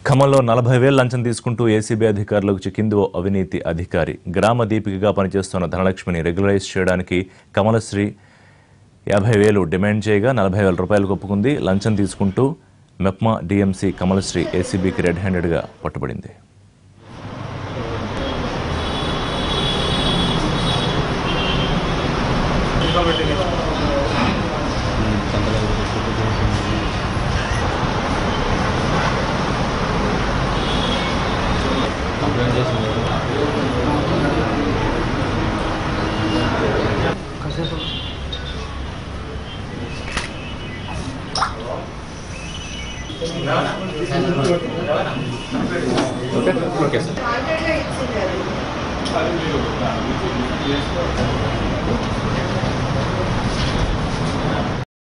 ఖమ్మంలో నలభై వేలు లంచం తీసుకుంటూ ఏసీబీ అధికారులకు చిక్కింది ఓ అవినీతి అధికారి గ్రామ దీపికగా పనిచేస్తున్న ధనలక్ష్మిని రెగ్యులరైజ్ చేయడానికి కమలశ్రీ యాభై వేలు డిమాండ్ చేయగా నలభై వేల రూపాయలకు ఒప్పుకుంది లంచం తీసుకుంటూ మెప్మా డిఎంసీ కమలశ్రీ ఏసీబీకి రెడ్ హ్యాండెడ్గా పట్టుబడింది కంప్లైంట్ చేసింది ఓకే ఓకే సార్ ఆల్రెడీ ఇచ్చింది అది